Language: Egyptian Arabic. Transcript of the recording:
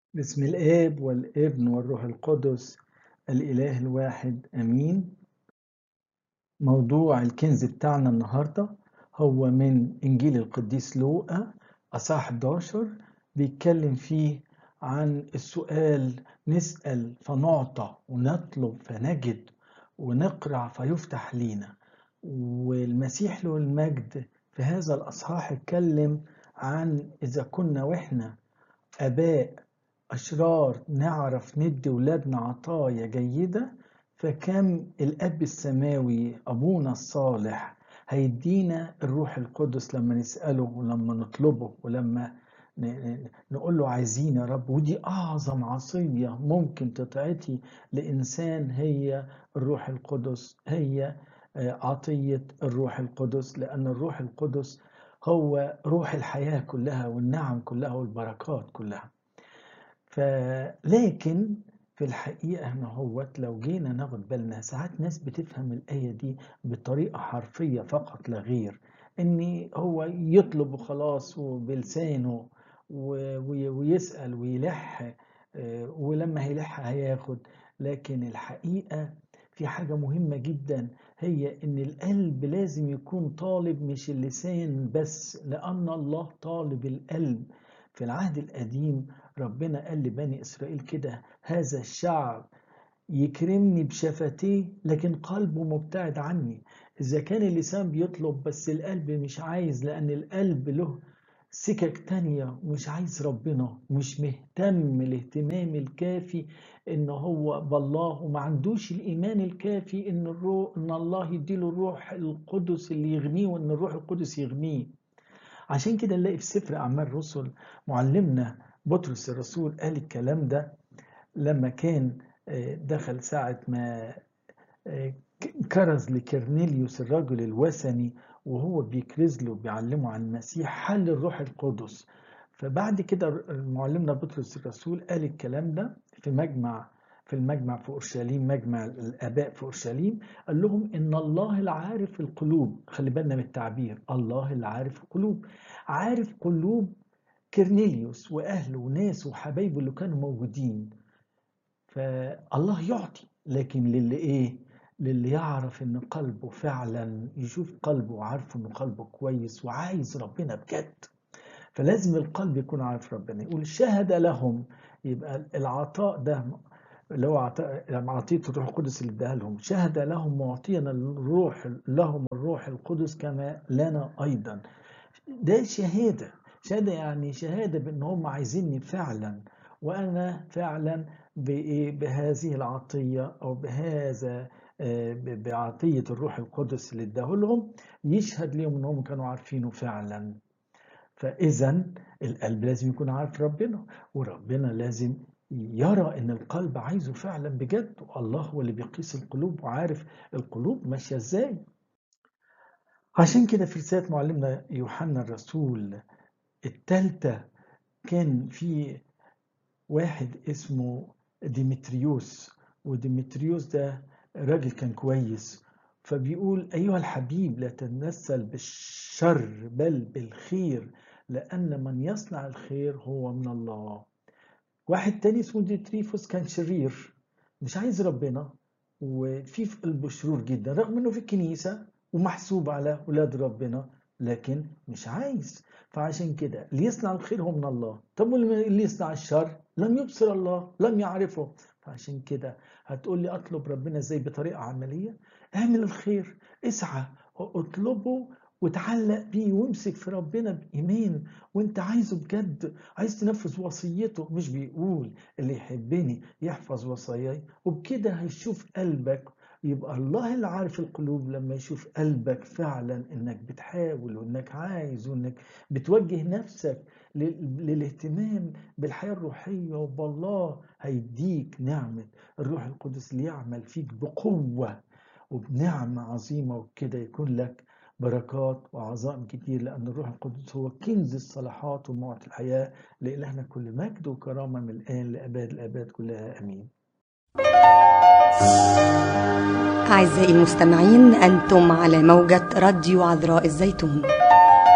بسم الآب والابن والروح القدس الإله الواحد آمين موضوع الكنز بتاعنا النهاردة هو من إنجيل القديس لوقا أصحاح 11 بيتكلم فيه عن السؤال نسأل فنعطى ونطلب فنجد ونقرع فيفتح لينا والمسيح له المجد في هذا الأصحاح اتكلم عن إذا كنا وإحنا آباء أشرار نعرف ندي ولادنا عطايا جيدة فكم الأب السماوي أبونا الصالح هيدينا الروح القدس لما نسأله ولما نطلبه ولما نقول له عايزين يا رب ودي أعظم عصية ممكن تتعطي لإنسان هي الروح القدس هي عطية الروح القدس لأن الروح القدس هو روح الحياة كلها والنعم كلها والبركات كلها فلكن في الحقيقة هنا هوت لو جينا ناخد بالنا ساعات ناس بتفهم الآية دي بطريقة حرفية فقط لا غير إن هو يطلب وخلاص وبلسانه ويسأل ويلح ولما هيلح هياخد لكن الحقيقة في حاجة مهمة جدا هي إن القلب لازم يكون طالب مش اللسان بس لأن الله طالب القلب في العهد القديم ربنا قال لبني إسرائيل كده هذا الشعب يكرمني بشفتيه لكن قلبه مبتعد عني إذا كان اللسان بيطلب بس القلب مش عايز لأن القلب له سكك تانية ومش عايز ربنا مش مهتم الاهتمام الكافي ان هو بالله وما عندوش الايمان الكافي ان الروح ان الله يديله الروح القدس اللي يغنيه وان الروح القدس يغنيه عشان كده نلاقي في سفر اعمال الرسل معلمنا بطرس الرسول قال الكلام ده لما كان دخل ساعة ما كرز لكرنيليوس الرجل الوثني وهو بيكرز له بيعلمه عن المسيح حل الروح القدس فبعد كده معلمنا بطرس الرسول قال الكلام ده في مجمع في المجمع في اورشليم مجمع الاباء في اورشليم قال لهم ان الله العارف القلوب خلي بالنا من التعبير الله اللي عارف القلوب عارف قلوب كرنيليوس واهله وناسه وحبايبه اللي كانوا موجودين فالله يعطي لكن للي ايه للي يعرف ان قلبه فعلا يشوف قلبه وعارف انه قلبه كويس وعايز ربنا بجد فلازم القلب يكون عارف ربنا يقول شهد لهم يبقى العطاء ده اللي هو عطاء لما عطيه الروح القدس اللي اداها لهم شهد لهم معطينا الروح لهم الروح القدس كما لنا ايضا ده شهاده شهاده يعني شهاده بان هم عايزيني فعلا وانا فعلا بهذه العطيه او بهذا بعطيه الروح القدس اللي اداه لهم يشهد لهم انهم كانوا عارفينه فعلا فاذا القلب لازم يكون عارف ربنا وربنا لازم يرى ان القلب عايزه فعلا بجد والله هو اللي بيقيس القلوب وعارف القلوب ماشيه ازاي عشان كده في رساله معلمنا يوحنا الرسول الثالثه كان في واحد اسمه ديمتريوس وديمتريوس ده راجل كان كويس فبيقول أيها الحبيب لا تتنسل بالشر بل بالخير لأن من يصنع الخير هو من الله واحد تاني اسمه ديتريفوس كان شرير مش عايز ربنا وفي في قلبه شرور جدا رغم انه في الكنيسة ومحسوب على ولاد ربنا لكن مش عايز فعشان كده اللي يصنع الخير هو من الله طب واللي يصنع الشر لم يبصر الله لم يعرفه فعشان كده هتقول لي اطلب ربنا ازاي بطريقه عمليه اعمل الخير اسعى اطلبه وتعلق بيه وامسك في ربنا بايمان وانت عايزه بجد عايز تنفذ وصيته مش بيقول اللي يحبني يحفظ وصاياي وبكده هيشوف قلبك يبقى الله اللي عارف القلوب لما يشوف قلبك فعلا انك بتحاول وانك عايز وانك بتوجه نفسك للاهتمام بالحياة الروحية وبالله هيديك نعمة الروح القدس اللي يعمل فيك بقوة وبنعمة عظيمة وكده يكون لك بركات وعظائم كتير لأن الروح القدس هو كنز الصلاحات وموعة الحياة لإلهنا كل مجد وكرامة من الآن لأباد الآباد كلها أمين أعزائي المستمعين أنتم على موجة راديو عذراء الزيتون